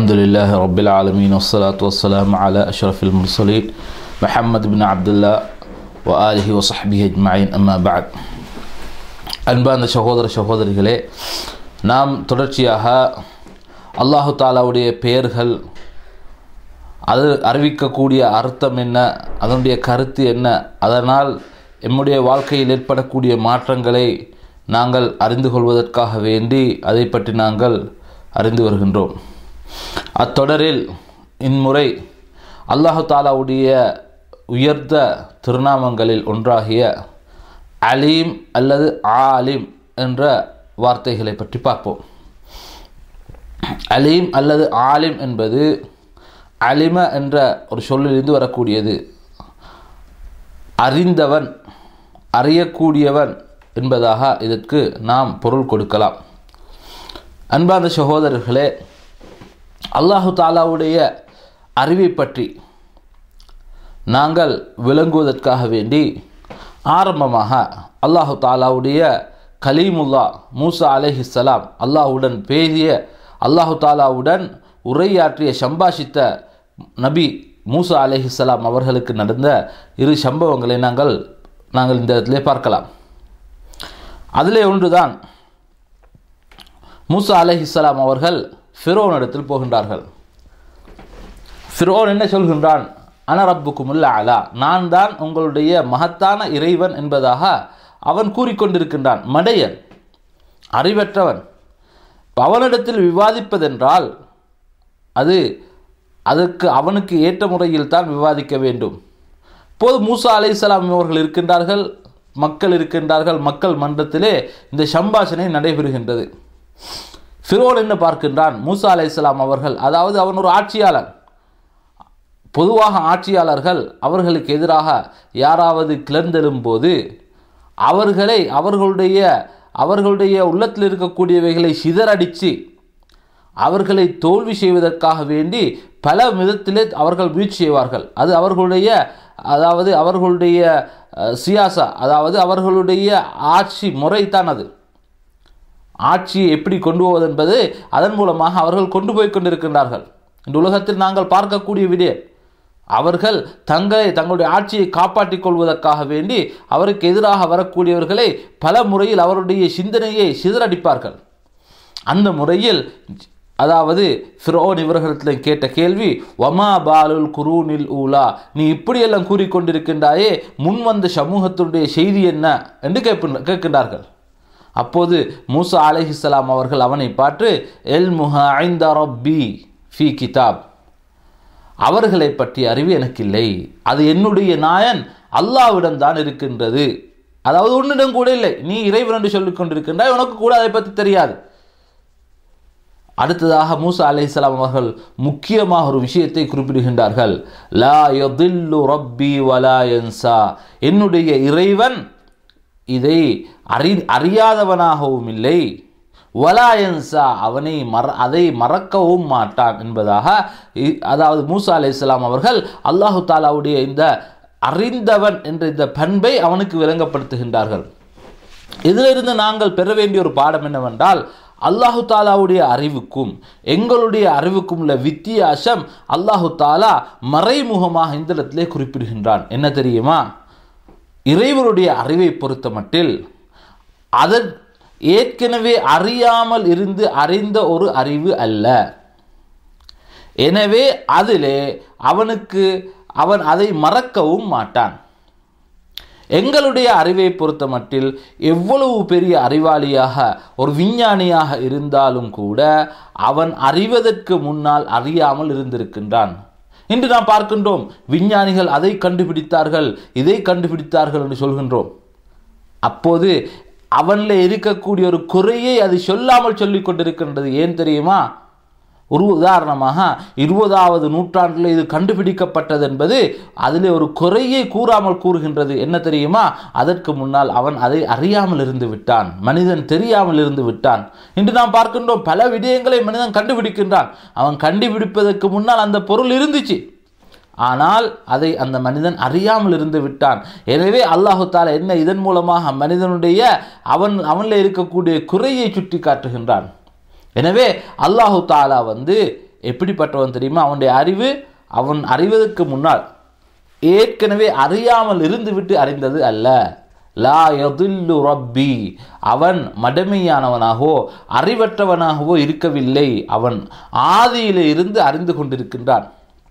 الحمد لله رب العالمين والصلاة والسلام على أشرف المرسلين محمد بن عبد الله وآله وصحبه أجمعين أما بعد அன்பார்ந்த சகோதர சகோதரிகளே நாம் தொடர்ச்சியாக அல்லாஹு தாலாவுடைய பெயர்கள் அது அறிவிக்கக்கூடிய அர்த்தம் என்ன அதனுடைய கருத்து என்ன அதனால் எம்முடைய வாழ்க்கையில் ஏற்படக்கூடிய மாற்றங்களை நாங்கள் அறிந்து கொள்வதற்காக வேண்டி அதை பற்றி நாங்கள் அறிந்து வருகின்றோம் அத்தொடரில் இம்முறை அல்லாஹு தாலாவுடைய உயர்ந்த திருநாமங்களில் ஒன்றாகிய அலீம் அல்லது ஆலிம் என்ற வார்த்தைகளை பற்றி பார்ப்போம் அலீம் அல்லது ஆலிம் என்பது அலிம என்ற ஒரு சொல்லிலிருந்து வரக்கூடியது அறிந்தவன் அறியக்கூடியவன் என்பதாக இதற்கு நாம் பொருள் கொடுக்கலாம் அன்பார்ந்த சகோதரர்களே அல்லாஹு தாலாவுடைய அறிவை பற்றி நாங்கள் விளங்குவதற்காக வேண்டி ஆரம்பமாக அல்லாஹு தாலாவுடைய கலீமுல்லா மூசா அலைஹிஸ்ஸலாம் அல்லாஹுடன் பேசிய அல்லாஹு தாலாவுடன் உரையாற்றிய சம்பாஷித்த நபி மூசா அலைஹிஸ்ஸலாம் அவர்களுக்கு நடந்த இரு சம்பவங்களை நாங்கள் நாங்கள் இந்த இடத்திலே பார்க்கலாம் அதிலே ஒன்றுதான் மூசா அலைஹிஸ்ஸலாம் அவர்கள் ஃபிரோன் இடத்தில் போகின்றார்கள் ஃபிரோன் என்ன சொல்கின்றான் அனரப்புக்குமுல்ல அலா நான் தான் உங்களுடைய மகத்தான இறைவன் என்பதாக அவன் கூறிக்கொண்டிருக்கின்றான் மடையன் அறிவற்றவன் அவனிடத்தில் விவாதிப்பதென்றால் அது அதற்கு அவனுக்கு ஏற்ற முறையில் தான் விவாதிக்க வேண்டும் போது மூசா அலை அவர்கள் இருக்கின்றார்கள் மக்கள் இருக்கின்றார்கள் மக்கள் மன்றத்திலே இந்த சம்பாஷணை நடைபெறுகின்றது ஃபிரோன் என்ன பார்க்கின்றான் மூசா அலை அவர்கள் அதாவது அவன் ஒரு ஆட்சியாளன் பொதுவாக ஆட்சியாளர்கள் அவர்களுக்கு எதிராக யாராவது கிளர்ந்தெழும் போது அவர்களை அவர்களுடைய அவர்களுடைய உள்ளத்தில் இருக்கக்கூடியவைகளை சிதறடித்து அவர்களை தோல்வி செய்வதற்காக வேண்டி பல விதத்திலே அவர்கள் முயற்சி செய்வார்கள் அது அவர்களுடைய அதாவது அவர்களுடைய சியாசா அதாவது அவர்களுடைய ஆட்சி முறைதான் அது ஆட்சியை எப்படி கொண்டு போவது என்பது அதன் மூலமாக அவர்கள் கொண்டு போய் கொண்டிருக்கின்றார்கள் இந்த உலகத்தில் நாங்கள் பார்க்கக்கூடிய விடயம் அவர்கள் தங்களை தங்களுடைய ஆட்சியை காப்பாற்றிக் கொள்வதற்காக வேண்டி அவருக்கு எதிராக வரக்கூடியவர்களை பல முறையில் அவருடைய சிந்தனையை சிதறடிப்பார்கள் அந்த முறையில் அதாவது ஃபிரோன் இவர்களிடத்தில் கேட்ட கேள்வி வமா பாலுல் குரூனில் ஊலா நீ இப்படியெல்லாம் கூறிக்கொண்டிருக்கின்றாயே முன் வந்த சமூகத்துடைய செய்தி என்ன என்று கேட்ப கேட்கின்றார்கள் அப்போது மூசா அலைஹிஸ்லாம் அவர்கள் அவனை பார்த்து எல் முஹ ஐந்த ரப்பி ஃபி கிதாப் அவர்களை பற்றி அறிவு எனக்கு இல்லை அது என்னுடைய நாயன் அல்லாவிடம் தான் இருக்கின்றது அதாவது உன்னிடம் கூட இல்லை நீ இறைவன் என்று சொல்லிக் கொண்டிருக்கின்றாய் உனக்கு கூட அதை பற்றி தெரியாது அடுத்ததாக மூசா அலிஸ்லாம் அவர்கள் முக்கியமாக ஒரு விஷயத்தை குறிப்பிடுகின்றார்கள் லா யதில்லு ரப்பி வலா யன்சா என்னுடைய இறைவன் இதை அறி அறியாதவனாகவும் இல்லை வலாயன்சா அவனை மற அதை மறக்கவும் மாட்டான் என்பதாக அதாவது மூசா அலி இஸ்லாம் அவர்கள் அல்லாஹு தாலாவுடைய இந்த அறிந்தவன் என்ற இந்த பண்பை அவனுக்கு விளங்கப்படுத்துகின்றார்கள் இதிலிருந்து நாங்கள் பெற வேண்டிய ஒரு பாடம் என்னவென்றால் அல்லாஹு தாலாவுடைய அறிவுக்கும் எங்களுடைய அறிவுக்கும் உள்ள வித்தியாசம் அல்லாஹு தாலா மறைமுகமாக இந்த இடத்திலே குறிப்பிடுகின்றான் என்ன தெரியுமா இறைவனுடைய அறிவை பொறுத்த மட்டில் அதன் ஏற்கனவே அறியாமல் இருந்து அறிந்த ஒரு அறிவு அல்ல எனவே அதிலே அவனுக்கு அவன் அதை மறக்கவும் மாட்டான் எங்களுடைய அறிவை பொறுத்த மட்டில் எவ்வளவு பெரிய அறிவாளியாக ஒரு விஞ்ஞானியாக இருந்தாலும் கூட அவன் அறிவதற்கு முன்னால் அறியாமல் இருந்திருக்கின்றான் இன்று நாம் பார்க்கின்றோம் விஞ்ஞானிகள் அதை கண்டுபிடித்தார்கள் இதை கண்டுபிடித்தார்கள் என்று சொல்கின்றோம் அப்போது அவனில் இருக்கக்கூடிய ஒரு குறையை அது சொல்லாமல் சொல்லிக் கொண்டிருக்கின்றது ஏன் தெரியுமா ஒரு உதாரணமாக இருபதாவது நூற்றாண்டில் இது கண்டுபிடிக்கப்பட்டது என்பது அதில் ஒரு குறையை கூறாமல் கூறுகின்றது என்ன தெரியுமா அதற்கு முன்னால் அவன் அதை அறியாமல் இருந்து விட்டான் மனிதன் தெரியாமல் இருந்து விட்டான் இன்று நாம் பார்க்கின்றோம் பல விடயங்களை மனிதன் கண்டுபிடிக்கின்றான் அவன் கண்டுபிடிப்பதற்கு முன்னால் அந்த பொருள் இருந்துச்சு ஆனால் அதை அந்த மனிதன் அறியாமல் இருந்து விட்டான் எனவே அல்லாஹு தாலா என்ன இதன் மூலமாக மனிதனுடைய அவன் அவனில் இருக்கக்கூடிய குறையை சுட்டி காட்டுகின்றான் எனவே அல்லாஹு தாலா வந்து எப்படிப்பட்டவன் தெரியுமா அவனுடைய அறிவு அவன் அறிவதற்கு முன்னால் ஏற்கனவே அறியாமல் இருந்துவிட்டு அறிந்தது அல்ல லா யதுல்லு ரப்பி அவன் மடமையானவனாகவோ அறிவற்றவனாகவோ இருக்கவில்லை அவன் ஆதியிலே இருந்து அறிந்து கொண்டிருக்கின்றான்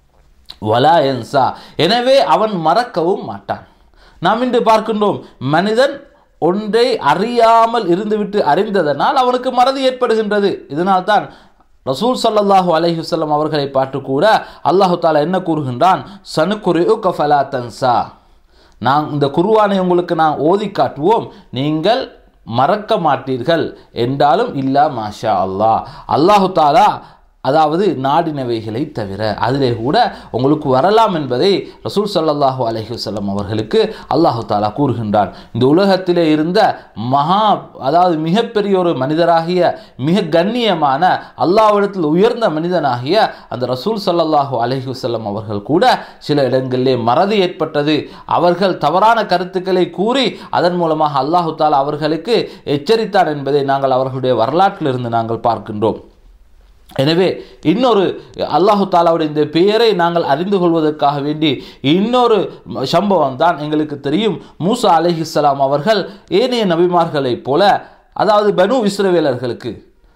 வலா என்சா எனவே அவன் மறக்கவும் மாட்டான் நாம் இன்று பார்க்கின்றோம் மனிதன் ஒன்றை அறியாமல் இருந்துவிட்டு அறிந்ததனால் அவனுக்கு மறதி ஏற்படுகின்றது இதனால் தான் ரசூல் சல்லல்லாஹு அலைஹி வஸல்லம் அவர்களை பார்த்து கூட அல்லாஹு தாலா என்ன கூறுகின்றான் சனுக்குரு கஃபலா தன்சா நான் இந்த குருவானை உங்களுக்கு நான் ஓதி காட்டுவோம் நீங்கள் மறக்க மாட்டீர்கள் என்றாலும் இல்லா மாஷா அல்லாஹ் அல்லாஹு தாலா அதாவது நாடினவைகளை தவிர அதிலே கூட உங்களுக்கு வரலாம் என்பதை ரசூல் சல்லல்லாஹு அலைஹி வஸல்லம் அவர்களுக்கு அல்லாஹு தாலா கூறுகின்றான் இந்த உலகத்திலே இருந்த மகா அதாவது மிகப்பெரிய ஒரு மனிதராகிய மிக கண்ணியமான அல்லாஹ்விடத்தில் உயர்ந்த மனிதனாகிய அந்த ரசூல் சல்லல்லாஹு அலைஹி வஸல்லம் அவர்கள் கூட சில இடங்களிலே மறதி ஏற்பட்டது அவர்கள் தவறான கருத்துக்களை கூறி அதன் மூலமாக அல்லாஹு தாலா அவர்களுக்கு எச்சரித்தான் என்பதை நாங்கள் அவர்களுடைய வரலாற்றிலிருந்து நாங்கள் பார்க்கின்றோம் எனவே இன்னொரு அல்லாஹு தாலாவுடைய இந்த பெயரை நாங்கள் அறிந்து கொள்வதற்காக வேண்டி இன்னொரு சம்பவம் தான் எங்களுக்கு தெரியும் மூசா அலிஹிஸ்லாம் அவர்கள் ஏனைய நபிமார்களைப் போல அதாவது பனு இஸ்ரவேலர்களுக்கு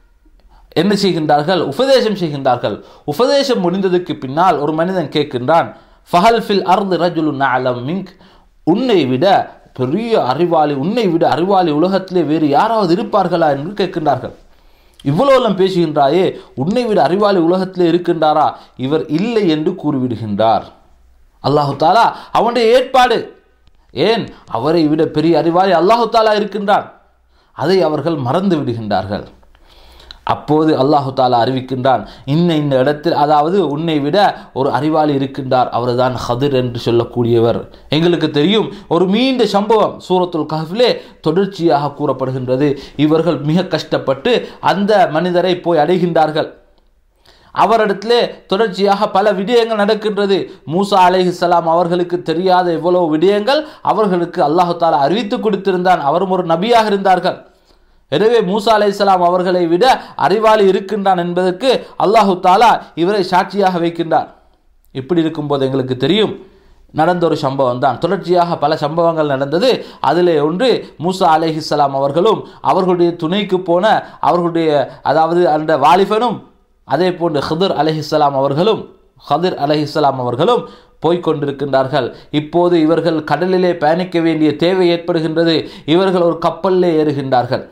என்ன செய்கின்றார்கள் உபதேசம் செய்கின்றார்கள் உபதேசம் முடிந்ததுக்கு பின்னால் ஒரு மனிதன் கேட்கின்றான் ஃபஹல் ஃபில் அர்து ரஜுலு நஅலம் மின்க் உன்னை விட பெரிய அறிவாளி உன்னை விட அறிவாளி உலகத்திலே வேறு யாராவது இருப்பார்களா என்று கேட்கின்றார்கள் இவ்வளோலாம் பேசுகின்றாயே உன்னை விட அறிவாளி உலகத்திலே இருக்கின்றாரா இவர் இல்லை என்று கூறிவிடுகின்றார் அல்லாஹு தாலா அவனுடைய ஏற்பாடு ஏன் அவரை விட பெரிய அறிவாளி அல்லாஹு தாலா இருக்கின்றான் அதை அவர்கள் மறந்து விடுகின்றார்கள் அப்போது அல்லாஹு தாலா அறிவிக்கின்றான் இன்ன இந்த இடத்தில் அதாவது உன்னை விட ஒரு அறிவாளி இருக்கின்றார் அவர்தான் ஹதிர் என்று சொல்லக்கூடியவர் எங்களுக்கு தெரியும் ஒரு மீண்ட சம்பவம் சூரத்துல் கஹ்ஃபிலே தொடர்ச்சியாக கூறப்படுகின்றது இவர்கள் மிக கஷ்டப்பட்டு அந்த மனிதரை போய் அடைகின்றார்கள் அவரிடத்திலே தொடர்ச்சியாக பல விடயங்கள் நடக்கின்றது மூசா அலைஹிஸ்ஸலாம் அவர்களுக்கு தெரியாத எவ்வளவு விடயங்கள் அவர்களுக்கு அல்லாஹு தாலா அறிவித்து கொடுத்திருந்தான் அவரும் ஒரு நபியாக இருந்தார்கள் எனவே மூசா அலைஹிஸ்ஸலாம் அவர்களை விட அறிவாளி இருக்கின்றான் என்பதற்கு அல்லாஹு தாலா இவரை சாட்சியாக வைக்கின்றார் இப்படி இருக்கும்போது எங்களுக்கு தெரியும் நடந்த ஒரு சம்பவம் தான் தொடர்ச்சியாக பல சம்பவங்கள் நடந்தது அதிலே ஒன்று மூசா அலைஹிஸ்ஸலாம் அவர்களும் அவர்களுடைய துணைக்கு போன அவர்களுடைய அதாவது அந்த வாலிபனும் அதே போன்று ஹிதர் அலைஹிஸ்ஸலாம் அவர்களும் ஹதிர் அலைஹிஸ்ஸலாம் அவர்களும் போய்கொண்டிருக்கின்றார்கள் இப்போது இவர்கள் கடலிலே பயணிக்க வேண்டிய தேவை ஏற்படுகின்றது இவர்கள் ஒரு கப்பலிலே ஏறுகின்றார்கள்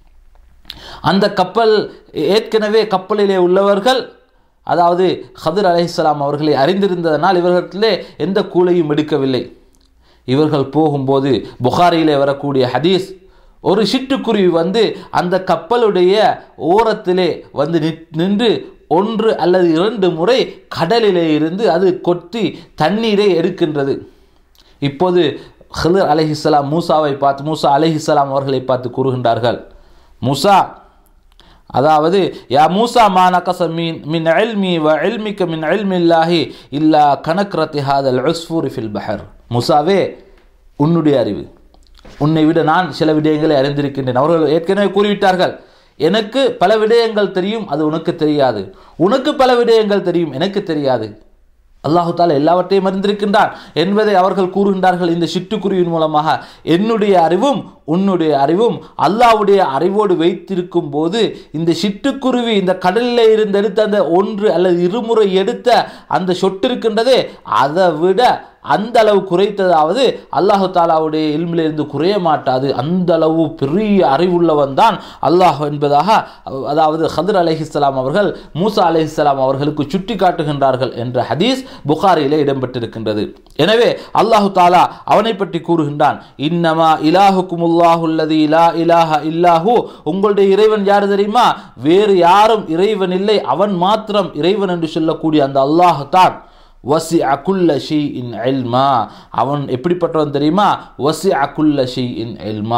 அந்த கப்பல் ஏற்கனவே கப்பலிலே உள்ளவர்கள் அதாவது ஹதிர் அலைஹிஸ்ஸலாம் அவர்களை அறிந்திருந்ததனால் இவர்களிடத்திலே எந்த கூலையும் எடுக்கவில்லை இவர்கள் போகும்போது புகாரியிலே வரக்கூடிய ஹதீஸ் ஒரு சிட்டுக்குருவி வந்து அந்த கப்பலுடைய ஓரத்திலே வந்து நின்று ஒன்று அல்லது இரண்டு முறை கடலிலே இருந்து அது கொத்தி தண்ணீரை எடுக்கின்றது இப்போது ஹிதர் அலைஹிஸ்ஸலாம் மூசாவை பார்த்து மூசா அலைஹிஸ்ஸலாம் அவர்களை பார்த்து கூறுகின்றார்கள் மூசா அதாவது யா மூசா மா நகச மீன் மின் எல்மி வ எல்மிக்க மின் எல்மில்லாஹி இல்லா கனக்ரத்தி ஹாதல் உஸ்ஃபூரி ஃபில் பஹர் மூசாவே உன்னுடைய அறிவு உன்னை விட நான் சில விடயங்களை அறிந்திருக்கின்றேன் அவர்கள் ஏற்கனவே கூறிவிட்டார்கள் எனக்கு பல விடயங்கள் தெரியும் அது உனக்கு தெரியாது உனக்கு பல விடயங்கள் தெரியும் எனக்கு தெரியாது அல்லாஹு தாலா எல்லாவற்றையும் அறிந்திருக்கின்றான் என்பதை அவர்கள் கூறுகின்றார்கள் இந்த சிட்டுக்குருவின் மூலமாக என்னுடைய அறிவும் உன்னுடைய அறிவும் அல்லாவுடைய அறிவோடு வைத்திருக்கும் போது இந்த சிட்டுக்குருவி இந்த கடலில் இருந்து எடுத்த அந்த ஒன்று அல்லது இருமுறை எடுத்த அந்த சொட்டு இருக்கின்றதே அதை விட அந்த அளவு குறைத்ததாவது அல்லாஹு தாலாவுடைய இல்மிலிருந்து குறைய மாட்டாது அந்த அளவு பெரிய அறிவுள்ளவன் தான் அல்லாஹ் என்பதாக அதாவது ஹதர் அலஹிஸ்லாம் அவர்கள் மூசா அலஹிஸ்லாம் அவர்களுக்கு சுட்டி காட்டுகின்றார்கள் என்ற ஹதீஸ் புகாரியிலே இடம்பெற்றிருக்கின்றது எனவே அல்லாஹு தாலா அவனை பற்றி கூறுகின்றான் இன்னமா இலாஹுக்குமுல்லாஹுல்லதி இலா இலாஹ இல்லாஹு உங்களுடைய இறைவன் யார் தெரியுமா வேறு யாரும் இறைவன் இல்லை அவன் மாத்திரம் இறைவன் என்று சொல்லக்கூடிய அந்த அல்லாஹ் தான் வசி அகுல்ல ஷீ இன் எல்மா அவன் எப்படிப்பட்டவன் தெரியுமா வசி அகுல்ல ஷீ இன் எல்மா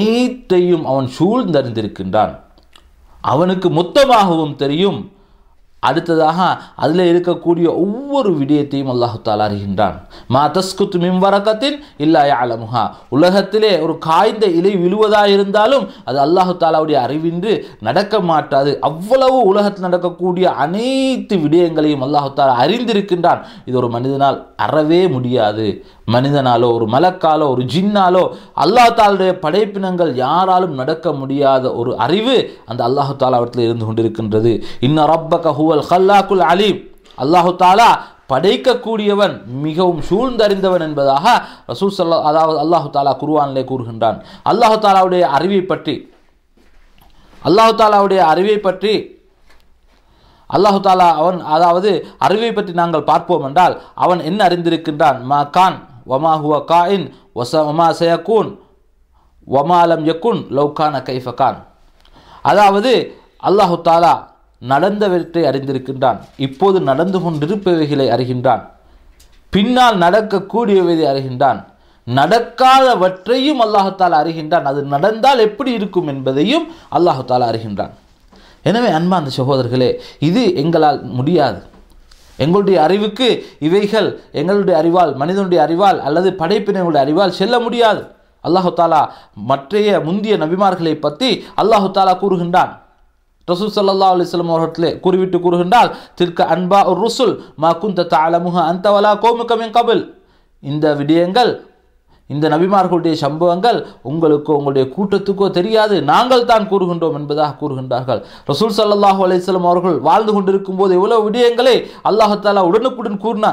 அனைத்தையும் அவன் சூழ்ந்தறிந்திருக்கின்றான் அவனுக்கு மொத்தமாகவும் தெரியும் அடுத்ததாக அதில் இருக்கக்கூடிய ஒவ்வொரு விடயத்தையும் அல்லாஹு தாலா அறிகின்றான் மா தஸ்குத்து மின்வரக்கத்தின் இல்லா யாலமுஹா உலகத்திலே ஒரு காய்ந்த இலை விழுவதா இருந்தாலும் அது அல்லாஹு தாலாவுடைய அறிவின்றி நடக்க மாட்டாது அவ்வளவு உலகத்தில் நடக்கக்கூடிய அனைத்து விடயங்களையும் அல்லாஹு தாலா அறிந்திருக்கின்றான் இது ஒரு மனிதனால் அறவே முடியாது மனிதனாலோ ஒரு மலக்காலோ ஒரு ஜின்னாலோ அல்லாஹ் தாலுடைய படைப்பினங்கள் யாராலும் நடக்க முடியாத ஒரு அறிவு அந்த அல்லாஹு தாலாவத்தில் இருந்து கொண்டிருக்கின்றது இன்ன ரப்பக ஹுவல் ஹல்லாக்குல் அலீம் அல்லாஹு தாலா படைக்கக்கூடியவன் மிகவும் சூழ்ந்தறிந்தவன் என்பதாக ரசூல் சல்லா அதாவது அல்லாஹு தாலா குருவானிலே கூறுகின்றான் அல்லாஹு தாலாவுடைய அறிவை பற்றி அல்லாஹு தாலாவுடைய அறிவை பற்றி அல்லாஹு தாலா அவன் அதாவது அறிவை பற்றி நாங்கள் பார்ப்போம் என்றால் அவன் என்ன அறிந்திருக்கின்றான் மா கான் வமா ஹுவ காயின் வச வமா சயக்கூன் வமாலம் யக்குன் லவ்கான கைஃபகான் அதாவது அல்லாஹு தாலா நடந்தவற்றை அறிந்திருக்கின்றான் இப்போது நடந்து கொண்டிருப்பவைகளை அறிகின்றான் பின்னால் நடக்கக்கூடியவதை அறிகின்றான் நடக்காதவற்றையும் அல்லாஹு தாலா அறிகின்றான் அது நடந்தால் எப்படி இருக்கும் என்பதையும் அல்லாஹு தாலா அறிகின்றான் எனவே அன்பார்ந்த சகோதரர்களே இது எங்களால் முடியாது எங்களுடைய அறிவுக்கு இவைகள் எங்களுடைய அறிவால் மனிதனுடைய அறிவால் அல்லது படைப்பினங்களுடைய அறிவால் செல்ல முடியாது அல்லாஹு தாலா மற்றைய முந்திய நபிமார்களை பற்றி அல்லாஹு தாலா கூறுகின்றான் ரசூல் சல்லா அலிஸ்லாம் அவர்களே கூறிவிட்டு கூறுகின்றால் திர்க்க அன்பா ஒரு ருசுல் மா குந்த தாலமுக அந்தவலா கோமுகமின் கபில் இந்த விடயங்கள் இந்த நபிமார்களுடைய சம்பவங்கள் உங்களுக்கோ உங்களுடைய கூட்டத்துக்கோ தெரியாது நாங்கள் தான் கூறுகின்றோம் என்பதாக கூறுகின்றார்கள் ரசூல் சல்லாஹூ அலிஸ்லாம் அவர்கள் வாழ்ந்து கொண்டிருக்கும் போது எவ்வளவு விடயங்களை அல்லாஹாலா உடனுக்குடன் கூறினான்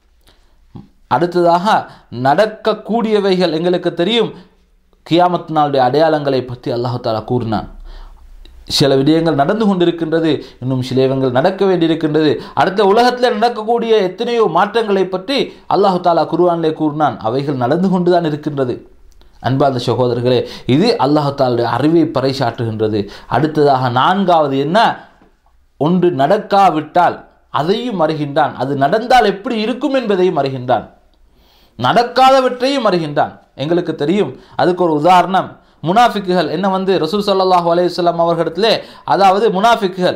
அடுத்ததாக நடக்கக்கூடியவைகள் எங்களுக்கு தெரியும் கியாமத் நாளுடைய அடையாளங்களை பற்றி அல்லாஹாலா கூறினான் சில விடயங்கள் நடந்து கொண்டிருக்கின்றது இன்னும் சில விடயங்கள் நடக்க வேண்டியிருக்கின்றது அடுத்த உலகத்தில் நடக்கக்கூடிய எத்தனையோ மாற்றங்களை பற்றி அல்லாஹு தாலா குருவானிலே கூறினான் அவைகள் நடந்து கொண்டுதான் இருக்கின்றது அன்பார்ந்த சகோதரர்களே இது அல்லாஹு தாலுடைய அறிவை பறைசாற்றுகின்றது அடுத்ததாக நான்காவது என்ன ஒன்று நடக்காவிட்டால் அதையும் அறிகின்றான் அது நடந்தால் எப்படி இருக்கும் என்பதையும் அறிகின்றான் நடக்காதவற்றையும் அறிகின்றான் எங்களுக்கு தெரியும் அதுக்கு ஒரு உதாரணம் முனாஃபிக்குகள் என்ன வந்து ரசூல் சல்லாஹூ அலையுஸ்லாம் அவர்களிடத்திலே அதாவது முனாஃபிக்குகள்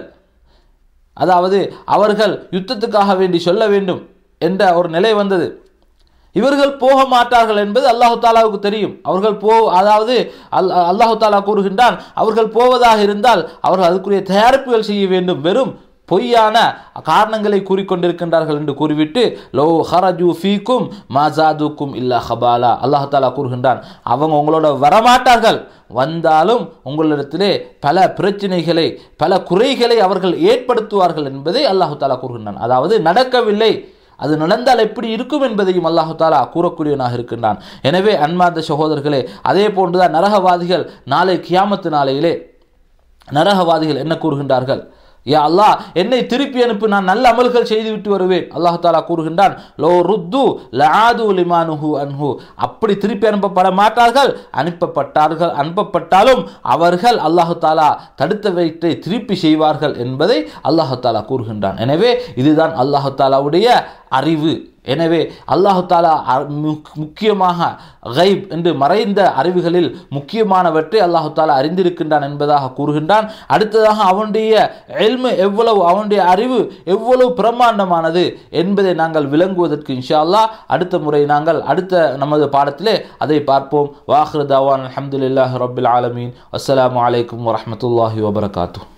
அதாவது அவர்கள் யுத்தத்துக்காக வேண்டி சொல்ல வேண்டும் என்ற ஒரு நிலை வந்தது இவர்கள் போக மாட்டார்கள் என்பது அல்லாஹு தாலாவுக்கு தெரியும் அவர்கள் போ அதாவது அல் அல்லாஹு தாலா கூறுகின்றான் அவர்கள் போவதாக இருந்தால் அவர்கள் அதுக்குரிய தயாரிப்புகள் செய்ய வேண்டும் வெறும் பொய்யான காரணங்களை கூறிக்கொண்டிருக்கின்றார்கள் என்று கூறிவிட்டு லோ ஹரஜு ஃபீக்கும் மாசாதுக்கும் இல்லா ஹபாலா அல்லாஹ் தாலா கூறுகின்றான் அவங்க உங்களோட வரமாட்டார்கள் வந்தாலும் உங்களிடத்திலே பல பிரச்சனைகளை பல குறைகளை அவர்கள் ஏற்படுத்துவார்கள் என்பதை அல்லாஹு தாலா கூறுகின்றான் அதாவது நடக்கவில்லை அது நடந்தால் எப்படி இருக்கும் என்பதையும் அல்லாஹு தாலா கூறக்கூடியவனாக இருக்கின்றான் எனவே அன்பார்ந்த சகோதரர்களே அதே போன்றுதான் நரகவாதிகள் நாளை கியாமத்து நாளையிலே நரகவாதிகள் என்ன கூறுகின்றார்கள் யா அல்லாஹ் என்னை திருப்பி அனுப்பு நான் நல்ல அமல்கள் செய்துவிட்டு வருவேன் அல்லாஹு தாலா கூறுகின்றான் லோ ருத்து லாது லிமானுஹு அன்ஹு அப்படி திருப்பி அனுப்பப்பட மாட்டார்கள் அனுப்பப்பட்டார்கள் அனுப்பப்பட்டாலும் அவர்கள் அல்லாஹு தாலா தடுத்த வைத்தை திருப்பி செய்வார்கள் என்பதை அல்லாஹு தாலா கூறுகின்றான் எனவே இதுதான் அல்லாஹு தாலாவுடைய அறிவு எனவே அல்லாஹு தாலா முக்கியமாக கைப் என்று மறைந்த அறிவுகளில் முக்கியமானவற்றை அல்லாஹு தாலா அறிந்திருக்கின்றான் என்பதாக கூறுகின்றான் அடுத்ததாக அவனுடைய எல்மு எவ்வளவு அவனுடைய அறிவு எவ்வளவு பிரம்மாண்டமானது என்பதை நாங்கள் விளங்குவதற்கு இன்ஷா அல்லாஹ் அடுத்த முறை நாங்கள் அடுத்த நமது பாடத்திலே அதை பார்ப்போம் வாஹ்ரு தவான் அலமதுல்லாஹி ரபில் ஆலமீன் அஸ்ஸலாமு அலைக்கும் வரமத்துல்லாஹி வபரகாத்தூ